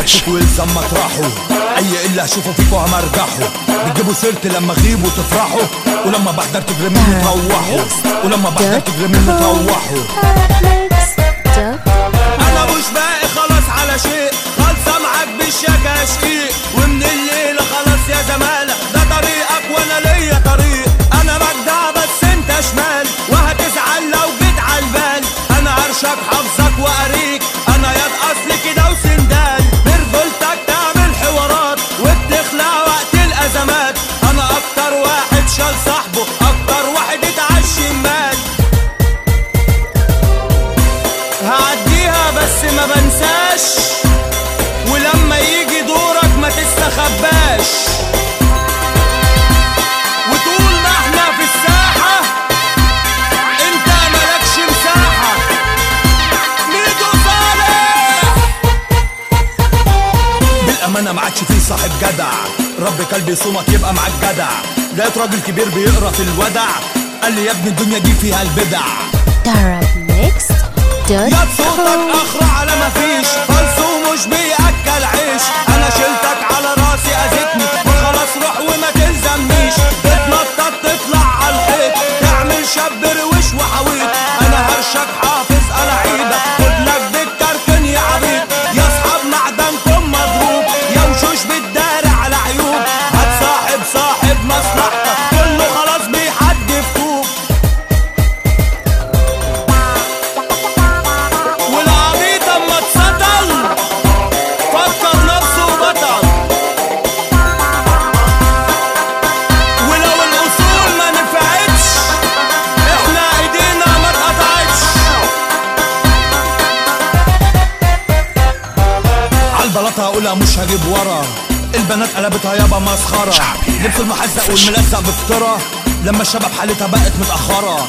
فيكوا يلزم مطرحه اي قله اشوفه فيكوا همرجحه بتجيبوا سيرتي لما اغيب وتفرحوا ولما بحضر تجري مني تروحوا ولما بحضر تجري مني تروحوا انا مش باقي خلاص على شيء خالصة معاك بالشكا شقيق ومن الليلة خلاص يا زمالة ده طريقك وانا ليا طريق انا بجدع بس انت شمال وهتزعل لو جيت عالبال انا هرشك حافظك واريك انا ياد اصل كده وسندال برجولتك تعمل حوارات وبتخلع وقت الازمات انا اكتر واحد شال صاحبه اكتر واحد اتعشم مال هعديها بس ما بنساش ولما يجي دورك ما تستخباش وطول ما احنا في الساحة انت مالكش مساحة ميدو صالح بالأمانة ما عادش فيه صاحب جدع رب كلب يصومك يبقى معاك جدع لقيت راجل كبير بيقرا في الودع قال لي يا ابني الدنيا دي فيها البدع يا صوتك اخر على ما فيش فلس ومش بياكل عيش انا شلتك على راسي اذيتني وخلاص روح وما تلزمنيش تتنطط تطلع على الحيط تعمل شاب روش وحويط انا هرشك حافظ الاعيبه خد لك بالكركن يا عبيط يا اصحاب معدنكم مضروب يا وشوش بتداري على عيوب هتصاحب صاحب مصلحتك كله خلاص بيحدف طوب والعبيط اما اتسطل فكر نفسه بطل ولو الاصول ما نفعتش احنا ايدينا ما اتقطعتش عالبلاطة هقولها مش هجيب ورا البنات قلبتها يابا مسخرة لبس المحزق والملزق بفطرة لما الشباب حالتها بقت متأخرة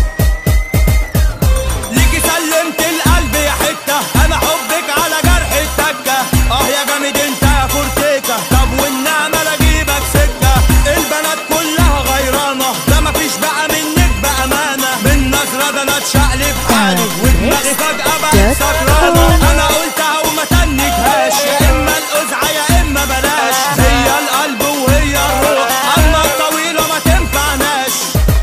ليكي سلمت القلب يا حتة أنا حبك على جرح التكة آه يا جامد أنت يا فورتيكا طب والنعمة لا أجيبك سكة البنات كلها غيرانة ده مفيش بقى منك بأمانة من نظرة ده أنا اتشقلب حالي ودماغي فجأة بقت سكرانة أنا قلتها وما تنكهاش يا إما القزعة يا إما بلاش هي القلب وهي الروح أما الطويلة ما تنفعناش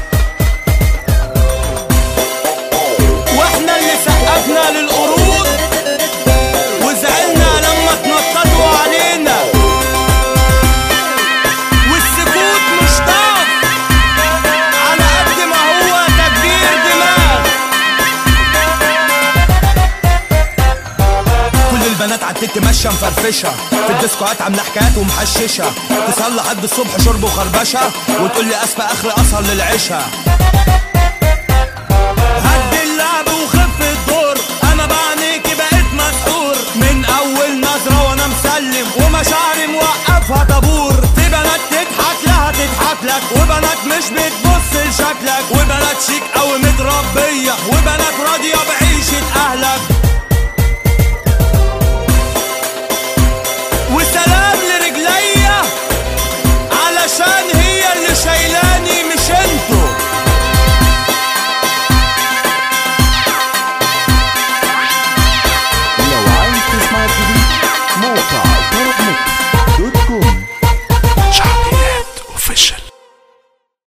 واحنا اللي سقفنا للقرود وزعلنا لما اتنططوا علينا والسكوت مش ضعف على قد ما هو تكبير دماغ كل البنات عالتيك ماشيه مفرفشه في الديسكوهات عامله حكايات ومحششه تصلي لحد الصبح شرب وخربشه وتقول لي اسفه اخر اسهر للعشاء هد اللعب وخف الدور انا بعينيكي بقيت مسحور من اول نظرة وانا مسلم ومشاعري موقفها طابور في بنات تضحك لها تضحك لك وبنات مش بتبص لشكلك وبنات شيك قوي متربية